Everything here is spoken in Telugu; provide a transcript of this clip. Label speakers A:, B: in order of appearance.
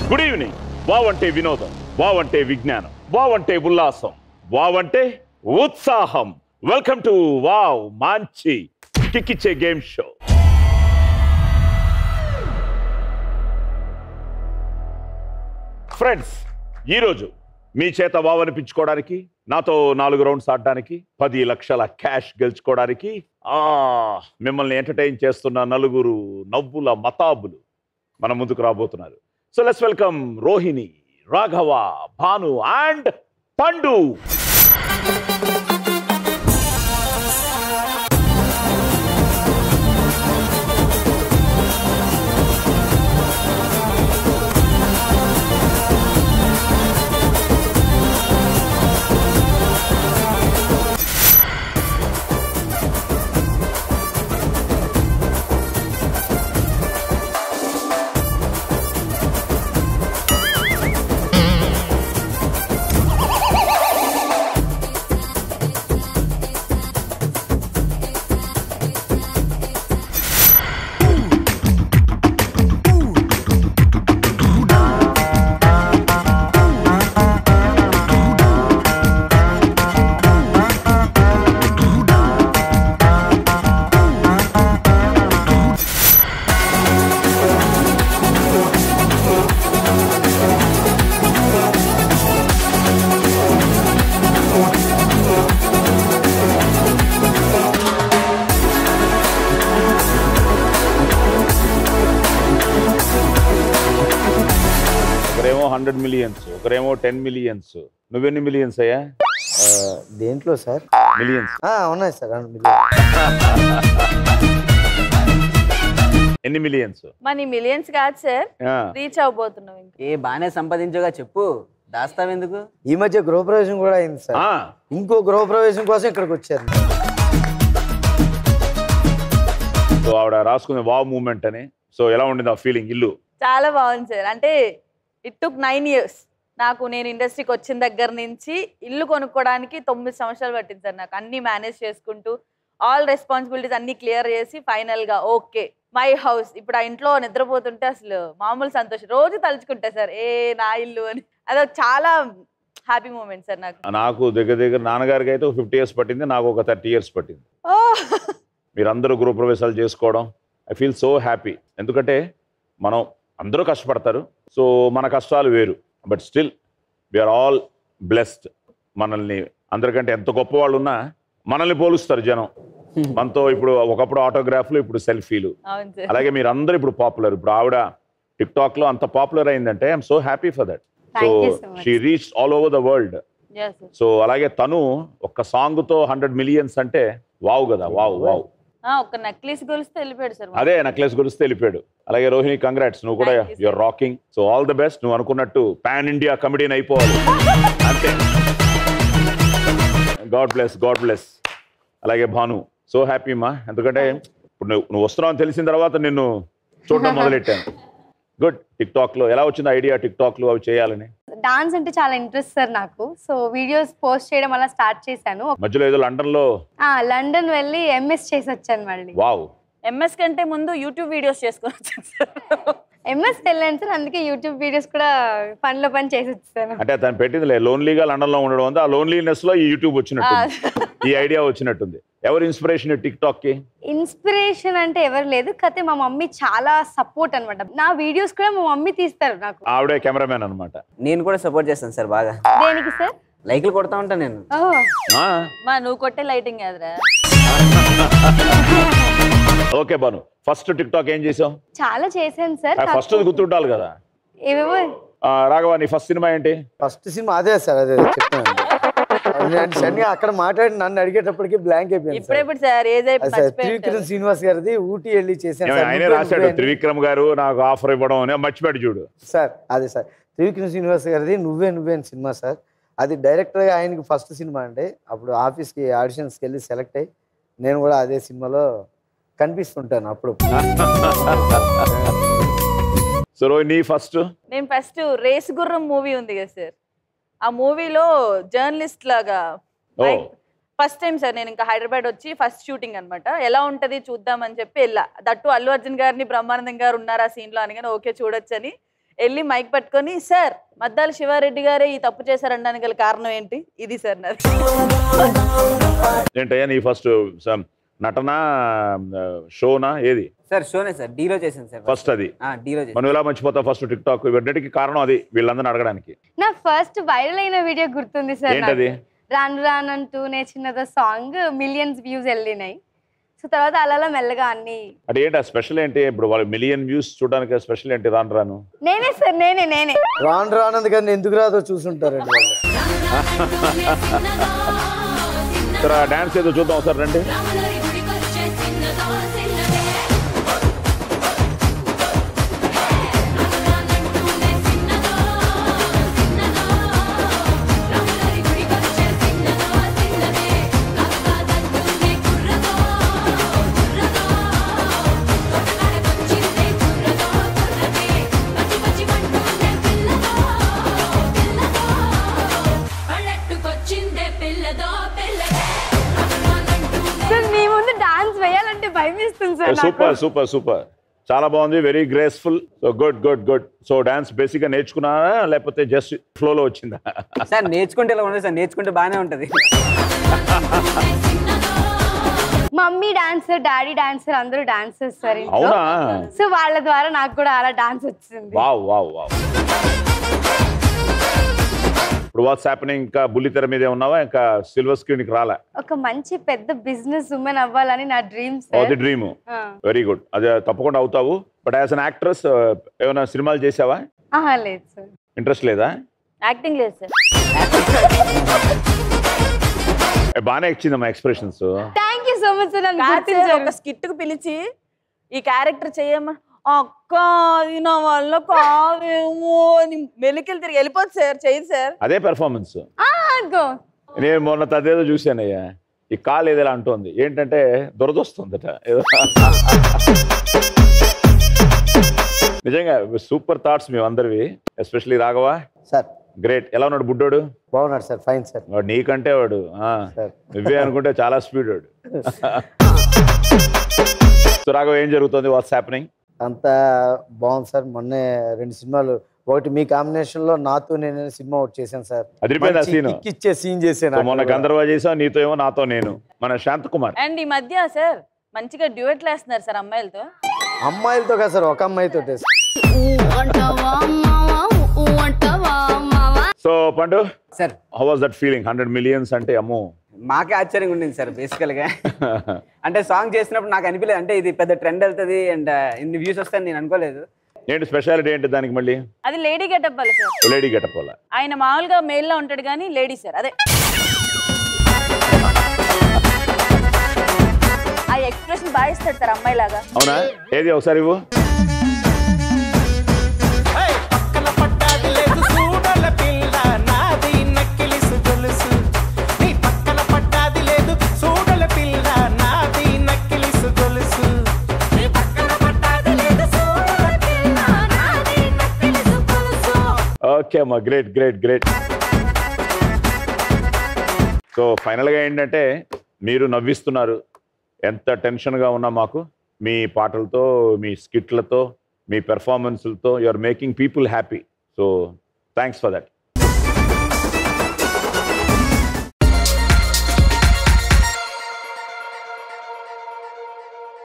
A: గుడ్ ఈవినింగ్ వావ్ అంటే వినోదం వావ్ అంటే విజ్ఞానం వావ్ అంటే ఉల్లాసం వావ్ అంటే ఉత్సాహం వెల్కమ్ టు వావ్ మంచి కిక్కిచ్చే గేమ్ షో ఫ్రెండ్స్ ఈరోజు మీ చేత వావ్ అనిపించుకోవడానికి నాతో నాలుగు రౌండ్స్ ఆడడానికి పది లక్షల క్యాష్ గెలుచుకోవడానికి ఆ మిమ్మల్ని ఎంటర్టైన్ చేస్తున్న నలుగురు నవ్వుల మతాబులు మన ముందుకు రాబోతున్నారు so let's welcome Rohini Raghava Bhanu and Pandu ఒకరేమో హండ్రెడ్ మిలియన్స్ ఒకరేమో టెన్ మిలియన్స్ నువ్వెన్ని మిలియన్స్ అయ్యా
B: ఆ, దేంట్లో సార్
A: మిలియన్స్
B: ఆ, ఉన్నాయి సార్ అవును, మీరు-
A: ఎన్ని మిలియన్స్
C: మన మిలియన్స్ కాదు సార్ రీచ్ అవబోతున్నాం ఇంకా
D: ఏ బాగానే సంపాదించోగా చెప్పు దాస్తావెందుకు
B: ఈ మధ్య గృహప్రవేశం కూడా అయింది సార్ ఇంకో గృహప్రవేశం కోసం ఇక్కడికి వచ్చారు
A: సో ఆవిడ రాసుకుంది వావ్ మూమెంట్ అని సో ఎలా ఉండింది ఆ ఫీలింగ్ ఇల్లు
C: చాలా బాగుంది సార్ అంటే ఇట్ టుక్ నైన్ ఇయర్స్ నాకు నేను ఇండస్ట్రీకి వచ్చిన దగ్గర నుంచి ఇల్లు కొనుక్కోవడానికి తొమ్మిది సంవత్సరాలు పట్టింది సార్ నాకు అన్ని మేనేజ్ చేసుకుంటూ ఆల్ రెస్పాన్సిబిలిటీస్ అన్ని క్లియర్ చేసి ఫైనల్ గా ఓకే మై హౌస్ ఇప్పుడు ఆ ఇంట్లో నిద్రపోతుంటే అసలు మామూలు సంతోషం రోజు తలుచుకుంటా సార్ ఏ నా ఇల్లు అని అదొక చాలా హ్యాపీ మూమెంట్ సార్ నాకు
A: నాకు దగ్గర దగ్గర నాన్నగారికి అయితే ఫిఫ్టీ ఇయర్స్ పట్టింది నాకు ఒక థర్టీ ఇయర్స్ పట్టింది మీరందరూ గృహప్రవేశాలు చేసుకోవడం ఐ ఫీల్ సో హ్యాపీ ఎందుకంటే మనం అందరూ కష్టపడతారు సో మన కష్టాలు వేరు but still we are all blessed మనల్ని అందరికంటే ఎంత గొప్ప వాళ్ళు ఉన్నా మనల్ని పోలుస్తారు జనం మనతో ఇప్పుడు ఒకప్పుడు ఆటోగ్రాఫ్లు ఇప్పుడు సెల్ఫీలు
C: అవును సార్
A: అలాగే మీరు అందరూ ఇప్పుడు పాపులర్ ఇప్పుడు ఆవిడ టిక్ టాక్ లో అంత పాపులర్ అయిందంటే I'm so happy for that so
E: Thank you so much.
A: She reach all over the world
C: Yes, sir.
A: So అలాగే తను ఒక్క సాంగ్ తో హండ్రెడ్ మిలియన్స్ అంటే వావ్ కదా వావ్ వావ్
C: ఆ, ఒక్క నెక్లెస్ గొలిస్తే వెళ్ళిపోయాడు సార్
A: అదే నెక్లెస్ గురించి తెలిపాడు అలాగే రోహిణి కంగ్రాట్స్ నువ్వు కూడా
C: Thank you, sir.
A: Your rocking so all the best నువ్వు అనుకున్నట్టు పాన్ ఇండియా కమెడీని అయిపోవాలి అంతే గాడ్ బ్లెస్ గాడ్ బ్లెస్ అలాగే భాను సో హ్యాపీ మా ఎందుకంటే ఇప్పుడు నువ్వు నువ్వు వస్తున్నావు అని తెలిసిన తర్వాత నిన్ను చూడడం మొదలెట్టాను గుడ్ టిక్ టాక్ లో ఎలా వచ్చింది ఐడియా టిక్ టాక్ లో అవి చేయాలని
E: డాన్స్ అంటే చాలా ఇంట్రెస్ట్ సార్ నాకు సో వీడియోస్ పోస్ట్ చేయడం అలా స్టార్ట్ చేశాను
A: మధ్యలో ఏదో లండన్ లో
E: ఆ, లండన్ వెళ్ళి ఎంఎస్ చేసి వచ్చాను మళ్ళీ
A: వావ్
C: ఎంఎస్ కంటే ముందు యూట్యూబ్ వీడియోస్ చేసుకొని వచ్చాను సార్
E: ఎంఎస్ వెళ్ళాను సార్ అందుకే యూట్యూబ్ వీడియోస్ కూడా పనిలో పని చేసి వచ్చాను
A: అంటే తను పెట్టింది లోన్లీగా లండన్ లో ఉండడం వల్ల ఆ లోన్లీనెస్ లో ఈ యూట్యూబ్ వచ్చినట్టుంది ఈ ఐడియా వచ్చినట్టుంది ఎవరు ఇన్స్పిరేషన్ టిక్ టాక్ కి
E: ఇన్స్పిరేషన్ అంటే ఎవరు లేదు కాకపోతే మా మమ్మీ చాలా సపోర్ట్ అన్నమాట నా వీడియోస్ కూడా మా మమ్మీ తీస్తారు నాకు
A: ఆవిడే కెమెరామెన్ అనమాట
D: నేను కూడా సపోర్ట్ చేస్తాను సార్ బాగా
E: దేనికి సార్
D: లైక్లు కొడతా ఉంటాను నేను
E: ఓ
C: మా నువ్వు కొట్టే లైటింగ్ కాదురా
A: okay Bhanu first TikTok ఏం చేసావు
E: చాలా చేశాను సార్
A: ఫస్ట్ గుర్తుండాలి కదా
E: ఏవేవో
A: ఆ, రాఘవ నీ ఫస్ట్ సినిమా ఏంటి
B: ఫస్ట్ సినిమా అదే సార్ అదే చెప్తాను నేను సడన్గా అక్కడ మాట్లాడి నన్ను అడిగేటప్పటికి బ్లాంక్ అయిపోయింది సార్.
C: ఇప్పుడెప్పుడు సార్ ఏజ్
B: అది సార్ త్రివిక్రమ్
C: అయిపోయి
B: శ్రీనివాస్ గారిది ఊటీ వెళ్ళి చేశాను
A: ఏమో
B: సార్.
A: ఆయనే
B: నువ్వే
A: రాశాడు
B: నువ్వే అని.
A: త్రివిక్రమ్ గారు నాకు ఆఫర్ ఇవ్వడం అని మర్చిపోయాడు చూడు
B: సార్ అదే సార్ త్రివిక్రమ్ శ్రీనివాస్ గారిది నువ్వే నువ్వే అని సినిమా సార్ అది డైరెక్టర్గా ఆయనకి ఫస్ట్ సినిమా అండి అప్పుడు ఆఫీస్కి ఆడిషన్స్కి వెళ్ళి సెలెక్ట్ అయ్యి నేను కూడా అదే సినిమాలో కనిపిస్తుంటాను అప్పుడు
A: సో రోహిణి నీ ఫస్ట్
C: నేను ఫస్ట్ రేస్ గుర్రం మూవీ ఉంది కదా సార్ ఆ మూవీలో జర్నలిస్ట్ లాగా
A: ఓ
C: ఫస్ట్ టైం సార్ నేను ఇంకా హైదరాబాద్ వచ్చి ఫస్ట్ షూటింగ్ అన్నమాట ఎలా ఉంటది చూద్దామని చెప్పి వెళ్ళా దట్టు అల్లు అర్జున్ గారిని బ్రహ్మానందం గారు ఉన్నారు ఆ సీన్ లో అనగానే ఓకే చూడొచ్చని వెళ్ళి మైక్ పట్టుకొని సార్ మద్దాల శివారెడ్డి గారే ఈ తప్పు చేశారనడానికి గల కారణం ఏంటి ఇది సార్ నాది
A: ఏంటయ్యా నీ ఫస్ట్ నటన ఆ, షోనా ఏది
D: సార్ షోనే సార్ డీలో చేశాను సార్
A: ఫస్ట్ అది
D: డీలో చేశాను
A: మనం ఎలా మర్చిపోతావు ఫస్ట్ టిక్ టాక్ ఇవన్నిటికి కారణం అది వీళ్ళందరిని అడగడానికి
E: నా ఫస్ట్ వైరల్ అయిన వీడియో గుర్తుంది సార్
A: ఏంటది
E: రాను రాను అంటూ నేర్చినదో సాంగ్ మిలియన్స్ వ్యూస్ వెళ్ళినాయి సో తర్వాత అలా అలా మెల్లగా అన్ని
A: అంటే ఏంటి ఆ స్పెషల్ ఏంటి ఇప్పుడు వాళ్ళు మిలియన్ వ్యూస్ చూడడానికి స్పెషల్ ఏంటి రాను రాను
E: నేనే సార్ నేనే నేనే
B: రాను రానందు కానీ ఎందుకు రాదో చూసుంటారండి వాళ్ళు
A: సరే డాన్స్ ఏదో చూద్దాం సార్ రండి
F: పల్లెట్టుకొచ్చిందే పిల్లదో పిల్లదే
E: సార్ మీ ముందు డాన్స్ వేయాలంటే భయం ఇస్తుంది సార్ నాకు.
A: సూపర్ సూపర్ సూపర్ చాలా బాగుంది very graceful so good good good so dance basic గా నేర్చుకున్నారా లేకపోతే జస్ట్ ఫ్లోలో వచ్చిందా
D: సార్ నేర్చుకుంటే ఇలా ఉండదు సార్ నేర్చుకుంటే బాగానే ఉంటుంది
E: మమ్మీ డాన్సర్ డాడీ డాన్సర్ అందరూ డాన్సర్స్ సార్ ఇంట్లో.
A: అవునా
E: సో వాళ్ళ ద్వారా నాకు కూడా అలా డాన్స్ వచ్చింది
A: వావ్ వావ్ వావ్ ఇప్పుడు వాట్స్ హ్యాపెనింగ్ ఇంకా బుల్లితెర మీదే ఉన్నావా ఇంకా సిల్వర్ స్క్రీన్ కి రాలా
E: ఒక మంచి పెద్ద బిజినెస్ ఉమెన్ అవ్వాలని నా డ్రీమ్
A: ఓ
E: sir
A: the dream very good అదే తప్పకుండా అవుతావు బట్ యాజ్ అన్ యాక్ట్రెస్ ఏమైనా సినిమాలు చేసావా
E: ఆహా లేదు సార్
A: ఇంట్రెస్ట్ లేదా
C: యాక్టింగ్ లేదు సార్
A: ఏ, బాగానే ఇచ్చిందమ్మా expressions
E: thank you so much sir నన్ను
C: కాదు సార్,
E: గుర్తించారు.
C: ఒక స్కిట్ కు పిలిచి ఈ క్యారెక్టర్ చేయమ్మా అక్క అది నా వల్ల కాదేమో అని మెలికలు తిరిగి వెళ్ళిపోదు సార్ చేయదు సార్
A: అదే పెర్ఫార్మెన్స్
E: ఆ, గో
A: నేను మొన్న తదేదో చూశానయ్యా ఈ కాలు ఏదైనా అంటోంది ఏంటంటే దురదొస్తుందట ఏదో నిజంగా సూపర్ థాట్స్ మేమందరివి ఎస్పెషలీ రాఘవ
B: సార్
A: గ్రేట్ ఎలా ఉన్నాడు బుడ్డోడు
B: బాగున్నాడు సార్ ఫైన్ సార్
A: వాడు నీకంటే వాడు ఆ,
B: సార్
A: నువ్వే అనుకుంటే చాలా స్పీడ్ వాడు సో రాఘవ ఏం జరుగుతుంది వాట్స్ హ్యాపెనింగ్
B: అంతా బాగుంది సార్ మొన్నే రెండు సినిమాలు ఒకటి మీ కాంబినేషన్ లో నాతో నేను అనే సినిమా ఒకటి చేశాను సార్
A: అదిరిపోయింది ఆ
B: మంచి
A: scene.
B: kick ఇచ్చే సీన్ చేశాను
A: సో మొన్న
B: అక్కడ కూడా.
A: గంధర్వ చేసావు నీతో ఏమో నాతో నేను మన శాంత్ కుమార్
C: అండ్ ఈ మధ్య సార్ మంచిగా డ్యూయెట్లు వేస్తున్నారు సార్ అమ్మాయిలతో
B: అమ్మాయిలతో కాదు సార్ ఒక అమ్మాయితో
A: so Pandu
D: sir
A: how was that feeling hundred millions అంటే అమ్మో
D: మాకే ఆశ్చర్యంగా ఉండింది సార్ బేసికల్ గా అంటే సాంగ్ చేసినప్పుడు నాకు అనిపించలేదు అంటే ఇది పెద్ద ట్రెండ్ వెళ్తుంది అండ్ ఇన్ని వ్యూస్ వస్తాయని నేను అనుకోలేదు
A: ఏంటి స్పెషాలిటీ ఏంటి దానికి మళ్ళీ
C: అది లేడీ గెటప్ వల్ల సార్
A: లేడీ గెటప్ వల్ల
C: ఆయన మామూలుగా మేల్లో ఉంటాడు కానీ లేడీ సార్ అదే ఆ ఎక్స్ప్రెషన్ బాగా ఇస్తాడు సార్ అమ్మాయి లాగా
A: అవునా ఏది ఒకసారి ఇవ్వు
G: పక్కన పట్టాది లేదు చూడల పిల్ల నాది నక్కిలిసు గొలుసు నీ పక్కన పట్టాది లేదు చూడల పిల్ల నాది నక్కిలిసు గొలుసు నీ పక్కన పట్టాది లేదు చూడల పిల్ల నాది నక్కిలిసు గొలుసు
A: ఓకే అమ్మా గ్రేట్ గ్రేట్ గ్రేట్ సో ఫైనల్గా ఏంటంటే మీరు నవ్విస్తున్నారు ఎంత టెన్షన్గా ఉన్నా మాకు మీ పాటలతో మీ స్కిట్లతో మీ పెర్ఫార్మెన్స్లతో you are making people happy so thanks for that